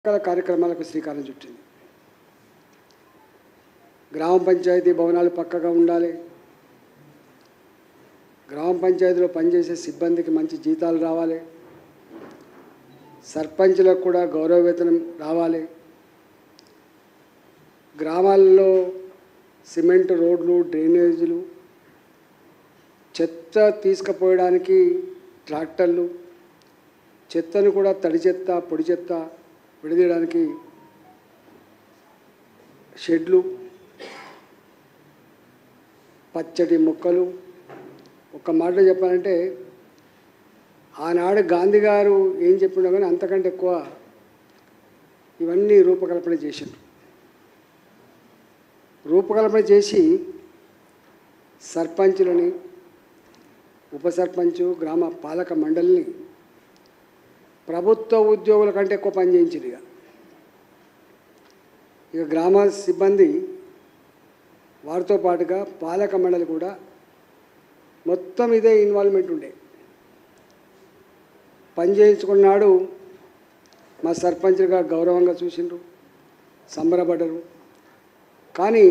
రకాల కార్యక్రమాలకు శ్రీకారం చుట్టింది గ్రామ పంచాయతీ భవనాలు పక్కగా ఉండాలి గ్రామ పంచాయతీలో పనిచేసే సిబ్బందికి మంచి జీతాలు రావాలి సర్పంచ్లకు కూడా గౌరవ వేతనం రావాలి గ్రామాల్లో సిమెంట్ రోడ్లు డ్రైనేజీలు చెత్త తీసుకుపోయడానికి ట్రాక్టర్లు చెత్తను కూడా తడి చెత్త పొడి చెత్త విడదీయడానికి షెడ్లు పచ్చటి మొక్కలు ఒక మాట చెప్పాలంటే ఆనాడు గాంధీ గారు ఏం చెప్పిండో కానీ అంతకంటే ఎక్కువ ఇవన్నీ రూపకల్పన చేసిండ్రు రూపకల్పన చేసి సర్పంచులని ఉప సర్పంచు గ్రామ పాలక మండలిని ప్రభుత్వ ఉద్యోగుల కంటే ఎక్కువ పని చేయించింది ఇక ఇక గ్రామ సిబ్బంది వారితో పాటుగా పాలక మండలి కూడా మొత్తం ఇదే ఇన్వాల్వ్మెంట్ ఉండే పని చేయించుకున్నాడు మా సర్పంచ్గా గౌరవంగా చూసిండ్రు సంబరపడ్డరు కానీ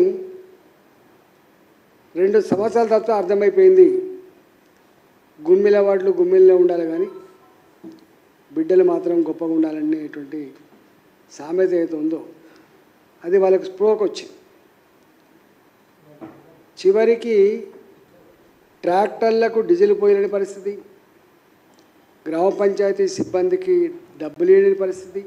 రెండు సంవత్సరాల తర్వాత అర్థమైపోయింది గుమ్మిల వాటిలో గుమ్మిల్లో ఉండాలి కానీ బిడ్డలు మాత్రం గొప్పగా ఉండాలనేటువంటి సామెత ఏదైతే ఉందో అది వాళ్ళకి స్ప్రోక్ వచ్చింది చివరికి ట్రాక్టర్లకు డీజిల్ పోయలేని పరిస్థితి గ్రామ పంచాయతీ సిబ్బందికి డబ్బులు లేని పరిస్థితి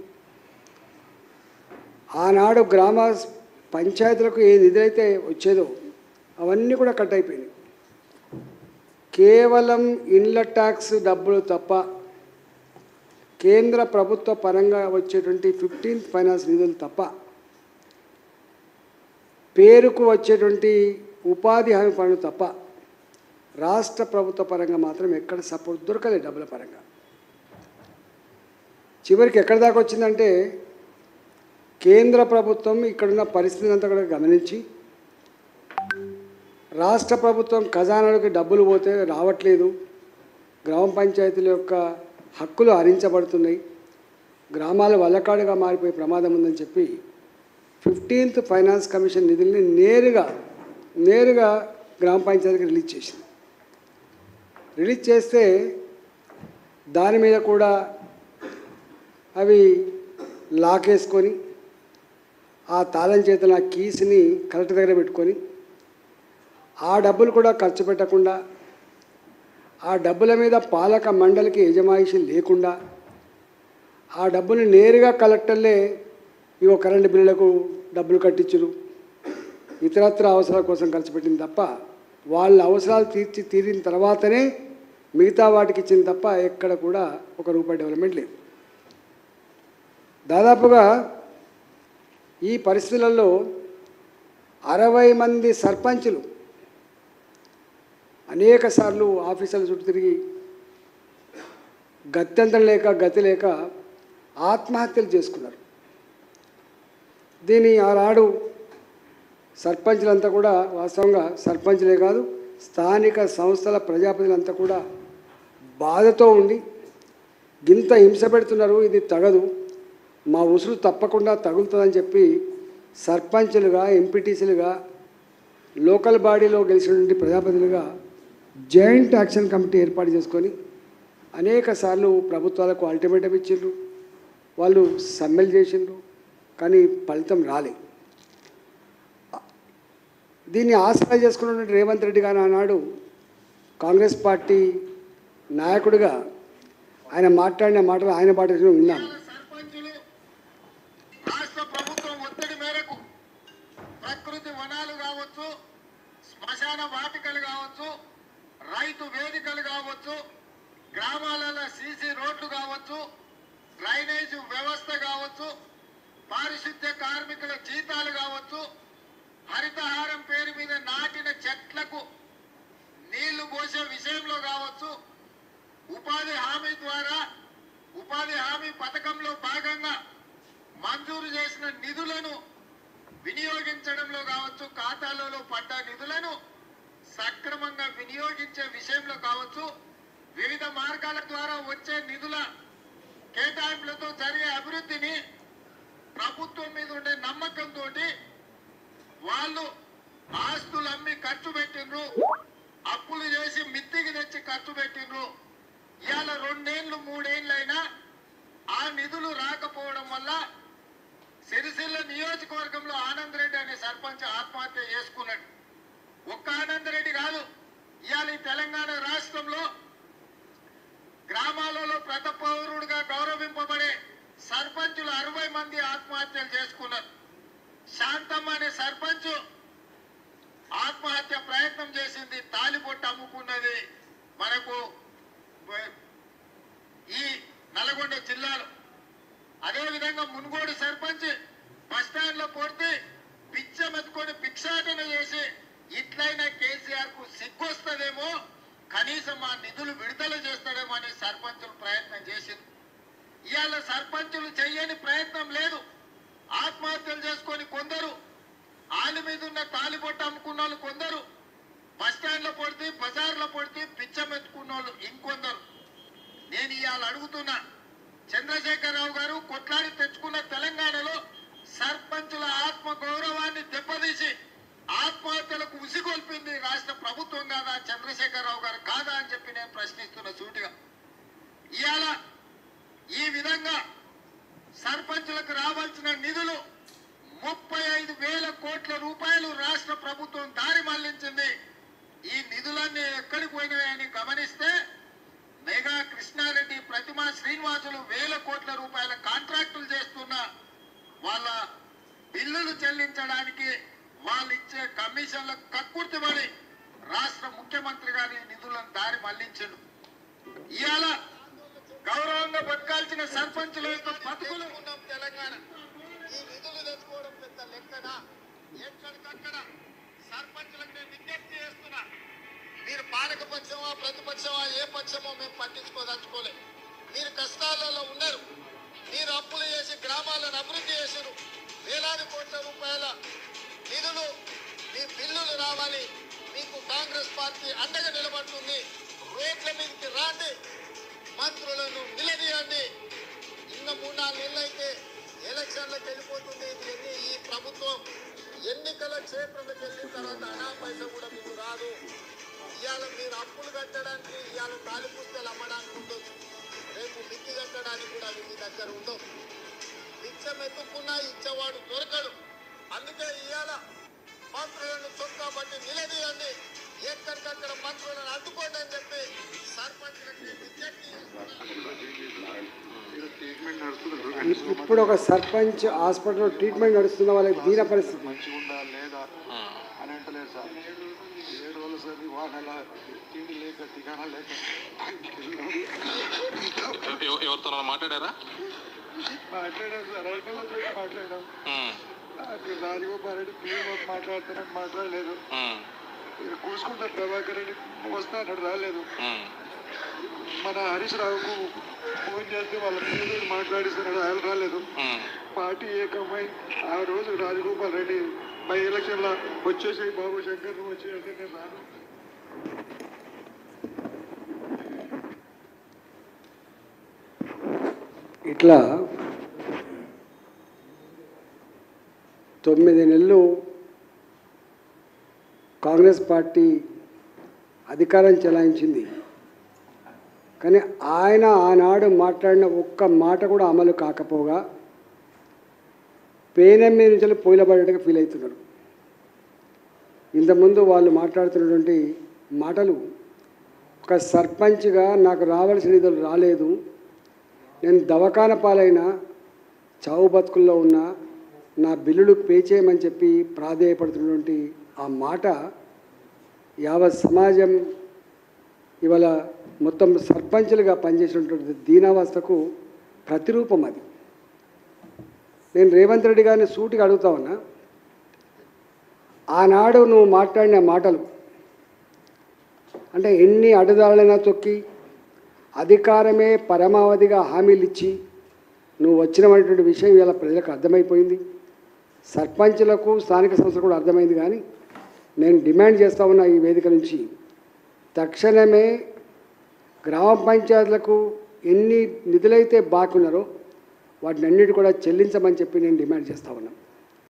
ఆనాడు గ్రామ పంచాయతీలకు ఏ నిధులైతే వచ్చేదో అవన్నీ కూడా కట్ అయిపోయినాయి కేవలం ఇండ్ల ట్యాక్స్ డబ్బులు తప్ప కేంద్ర ప్రభుత్వ పరంగా వచ్చేటువంటి ఫిఫ్టీన్త్ ఫైనాన్స్ నిధులు తప్ప పేరుకు వచ్చేటువంటి ఉపాధి హామీ పనులు తప్ప రాష్ట్ర ప్రభుత్వ పరంగా మాత్రం ఎక్కడ సపోర్ట్ దొరకలేదు డబ్బుల పరంగా చివరికి ఎక్కడి దాకా వచ్చిందంటే కేంద్ర ప్రభుత్వం ఇక్కడున్న పరిస్థితిని అంతా కూడా గమనించి రాష్ట్ర ప్రభుత్వం ఖజానాలకు డబ్బులు పోతే రావట్లేదు గ్రామ పంచాయతీల యొక్క హక్కులు హరించబడుతున్నాయి గ్రామాలు వల్లకాడుగా మారిపోయే ప్రమాదం ఉందని చెప్పి ఫిఫ్టీన్త్ ఫైనాన్స్ కమిషన్ నిధుల్ని నేరుగా నేరుగా గ్రామ పంచాయతీకి రిలీజ్ చేసింది రిలీజ్ చేస్తే దాని మీద కూడా అవి లాకేసుకొని ఆ తాళం చేతుల కీస్ని కలెక్టర్ దగ్గర పెట్టుకొని ఆ డబ్బులు కూడా ఖర్చు పెట్టకుండా ఆ డబ్బుల మీద పాలక మండలికి యజమాయిషి లేకుండా ఆ డబ్బుని నేరుగా కలెక్టర్లే ఇవో కరెంటు బిల్లులకు డబ్బులు కట్టించరు ఇతరత్ర అవసరాల కోసం ఖర్చు పెట్టింది తప్ప వాళ్ళ అవసరాలు తీర్చి తీరిన తర్వాతనే మిగతా వాటికి ఇచ్చింది తప్ప ఎక్కడ కూడా ఒక రూపాయి డెవలప్మెంట్ లేదు దాదాపుగా ఈ పరిస్థితులలో అరవై మంది సర్పంచులు అనేక సార్లు ఆఫీసుల చుట్టూ తిరిగి గత్యంతరం లేక గతి లేక ఆత్మహత్యలు చేసుకున్నారు దీని ఆనాడు సర్పంచులంతా కూడా వాస్తవంగా సర్పంచులే కాదు స్థానిక సంస్థల ప్రజాప్రతినిధులంతా కూడా బాధతో ఉండి గింత హింస పెడుతున్నారు ఇది తగదు మా ఉసురు తప్పకుండా తగులుతుందని చెప్పి సర్పంచులుగా ఎంపీటీసీలుగా లోకల్ బాడీలో గెలిచినటువంటి ప్రజాప్రతినిధులుగా జాయింట్ యాక్షన్ కమిటీ ఏర్పాటు చేసుకొని అనేక సార్లు ప్రభుత్వాలకు అల్టిమేటం ఇచ్చిండ్రు వాళ్ళు సమ్మెలు చేసిండ్రు కానీ ఫలితం రాలే దీన్ని ఆసరా చేసుకున్నటువంటి రేవంత్ రెడ్డి గారు ఆనాడు కాంగ్రెస్ పార్టీ నాయకుడిగా ఆయన మాట్లాడిన మాటలు ఆయన పాటలు విన్నాను సర్పంచులు రాష్ట్ర ప్రభుత్వం ఒత్తిడి మేరకు ప్రకృతి వనాలు కావచ్చు శ్మశాన వాటికలు కావచ్చు రైతు వేదికలు కావచ్చు గ్రామాలలో సీసీ రోడ్లు కావచ్చు డ్రైనేజ్ వ్యవస్థ కావచ్చు పారిశుద్ధ్య కార్మికుల జీతాలు కావచ్చు హరితహారం పేరు మీద నాటిన చెట్లకు నీళ్లు పోసే విషయంలో కావచ్చు ఉపాధి హామీ ద్వారా ఉపాధి హామీ పథకంలో భాగంగా మంజూరు చేసిన నిధులను వినియోగించడంలో కావచ్చు ఖాతాలలో పడ్డ నిధులను సక్రమంగా వినియోగించే విషయంలో కావచ్చు వివిధ మార్గాల ద్వారా వచ్చే నిధుల కేటాయింపులతో జరిగే అభివృద్ధిని ఖర్చు పెట్టిండ్రు అప్పులు చేసి మిత్తికి తెచ్చి ఖర్చు పెట్టిండ్రు ఇవాళ రెండేళ్లు మూడేళ్ళైనా ఆ నిధులు రాకపోవడం వల్ల సిరిసిల్ల నియోజకవర్గంలో ఆనంద్ రెడ్డి అనే సర్పంచ్ ఆత్మహత్య చేసుకున్నాడు ఒక్క ఆనంద్ రెడ్డి కాదు ఇవాళ ఈ తెలంగాణ రాష్ట్రంలో గ్రామాలలో ప్రతి పౌరుడుగా గౌరవింపబడే సర్పంచులు అరవై మంది ఆత్మహత్యలు చేసుకున్నారు శాంతమ్మ అనే సర్పంచ్ ఆత్మహత్య ప్రయత్నం చేసింది తాలిబొట్టు అమ్ముకున్నది మనకు బ- ఈ నల్గొండ జిల్లాలో అదేవిధంగా మునుగోడు సర్పంచ్ బస్టాండ్ లో కొడితే పిచ్చమెత్తుకొని భిక్షాటన చేసి ఇట్లయినా కేసీఆర్ కు సిగ్గొస్తుందేమో కనీసం ఆ నిధులు విడుదల చేస్తాడేమో అని సర్పంచులు ప్రయత్నం చేసింది ఇవాళ సర్పంచులు చెయ్యని ప్రయత్నం లేదు ఆత్మహత్యలు చేసుకొని కొందరు ఆలి మీద ఉన్న తాలిబొట్టు అమ్ముకున్న వాళ్ళు కొందరు బస్టాండ్ లో పడితే బజార్లో పడితే పిచ్చమెత్తుకున్న వాళ్ళు ఇంకొందరు నేను ఇవాళ అడుగుతున్నా చంద్రశేఖరరావు గారు కొట్లాడి తెచ్చుకున్న తెలంగాణలో సర్పంచుల ఆత్మ గౌరవాన్ని దెబ్బతీసి ఆత్మహత్యలకు ఉసిగొల్పింది రాష్ట్ర ప్రభుత్వం కాదా చంద్రశేఖరరావు గారు కాదా అని చెప్పి నేను ప్రశ్నిస్తున్న సూటిగా ఇవాళ ఈ విధంగా సర్పంచులకు రావాల్సిన నిధులు ముప్పై ఐదు వేల కోట్ల రూపాయలు రాష్ట్ర ప్రభుత్వం దారి మళ్లించింది ఈ నిధులన్నీ ఎక్కడికి పోయినాయని గమనిస్తే మెగా కృష్ణారెడ్డి ప్రతిమా శ్రీనివాసులు వేల కోట్ల రూపాయల కాంట్రాక్టులు చేస్తున్న వాళ్ళ బిల్లులు చెల్లించడానికి వాళ్ళు ఇచ్చే కమిషన్లకు కక్కుర్తిపడి రాష్ట్ర ముఖ్యమంత్రి గారి నిధులను దారి మళ్లించడు ఇవాళ గౌరవంగా బతకాల్సిన సర్పంచుల యొక్క బతుకులు ఉన్నాం తెలంగాణ ఈ నిధులు తెచ్చుకోవడం పెద్ద లెక్కనా ఎక్కడికక్కడ సర్పంచులకు నేను విజ్ఞప్తి చేస్తున్నా మీరు పాలక పక్షమా ప్రతిపక్షమా ఏ పక్షమో మేము పట్టించుకోదలుచుకోలే మీరు కష్టాలలో ఉన్నారు మీరు అప్పులు చేసి గ్రామాలను అభివృద్ధి చేశారు వేలాది కోట్ల రూపాయల నిధులు మీ బిల్లులు రావాలి మీకు కాంగ్రెస్ పార్టీ అండగా నిలబడుతుంది రోడ్ల మీదకి రాండి మంత్రులను నిలదీయండి ఇంకా మూడు నాలుగు నెలలు అయితే ఎలక్షన్లకు వెళ్ళిపోతుంది ఇది ఎన్ని ఈ ప్రభుత్వం ఎన్నికల క్షేత్రంలోకి వెళ్ళిన తర్వాత అనా పైసా కూడా మీకు రాదు ఇవాళ మీరు అప్పులు కట్టడానికి ఇవాళ తాలి పుస్తకాలు అమ్మడానికి ఉండొచ్చు రేపు మిత్తి కట్టడానికి కూడా అవి మీ దగ్గర ఉండవు బిచ్చం ఎత్తుకున్నా ఇచ్చేవాడు దొరకడు అందుకే ఇవాళ మంత్రులను చొక్కా బట్టి నిలదీయండి ఎక్కడికక్కడ మంత్రులను అడ్డుకోండి అని చెప్పి సర్పంచులకు నేను విజ్ఞప్తి చేస్తున్నాను. ట్రీట్మెంట్ నడుస్తుంది ఇప్- ఇప్పుడు ఒక సర్పంచ్ హాస్పిటల్లో ట్రీట్మెంట్ నడుస్తున్న వాళ్ళకి దీన పరిస్థితి మంచిగా ఉందా లేదా అని అంటలేదు సార్ ఏడు రోజులు సార్ వాహనాల తిండి లేక టికానా లేక ఎవ- ఎవరితో మాట్లాడారా మాట్లాడాం సార్ అరగలతో మాట్లాడాం ఉమ్, అక్కడ రాజగోపాల్ రెడ్డి పిల్లలు మాట్లాడుతున్నాడు మాట్లాడలేదు ఉమ్, ఇక్కడ కూసుకుంటారు ప్రభాకర్ రెడ్డి వస్తా అన్నాడు రాలేదు ఉమ్, మన హరీష్ రావుకు ఫోన్ చేస్తే వాళ్ళ పిల్లలు మాట్లాడిస్తున్నాడు ఆయన రాలేదు ఉమ్. పార్టీ ఏకమై ఆ రోజు రాజగోపాల్ రెడ్డి బై ఎలక్షన్లో వచ్చేసి బాబు శంకర్ నువ్వు వచ్చి అంటే నేను రాను ఇట్లా తొమ్మిది నెలలు కాంగ్రెస్ పార్టీ అధికారం చెలాయించింది కానీ ఆయన ఆనాడు మాట్లాడిన ఒక్క మాట కూడా అమలు కాకపోగా పేనం మీద నుంచి పోయిలబడేట్టుగా ఫీల్ అవుతున్నారు ఇంతకుముందు వాళ్ళు మాట్లాడుతున్నటువంటి మాటలు ఒక సర్పంచ్గా నాకు రావాల్సిన నిధులు రాలేదు నేను దవాఖాన పాలైన చావు బతుకుల్లో ఉన్న నా బిల్లులు పే చేయమని చెప్పి ప్రాధేయపడుతున్నటువంటి ఆ మాట యావత్ సమాజం ఇవాళ మొత్తం సర్పంచులుగా పనిచేసినటువంటి దీనావస్థకు ప్రతిరూపం అది నేను రేవంత్ రెడ్డి గారిని సూటిగా అడుగుతా ఉన్నా ఆనాడు నువ్వు మాట్లాడిన మాటలు అంటే ఎన్ని అడ్డదారులైనా తొక్కి అధికారమే పరమావధిగా హామీలు ఇచ్చి నువ్వు వచ్చినటువంటి విషయం ఇలా ప్రజలకు అర్థమైపోయింది సర్పంచులకు స్థానిక సంస్థలు కూడా అర్థమైంది కానీ నేను డిమాండ్ చేస్తా ఉన్న ఈ వేదిక నుంచి తక్షణమే గ్రామ పంచాయతీలకు ఎన్ని నిధులైతే బాకీ ఉన్నారో వాటిని అన్నిటి కూడా చెల్లించమని చెప్పి నేను డిమాండ్ చేస్తా ఉన్నాను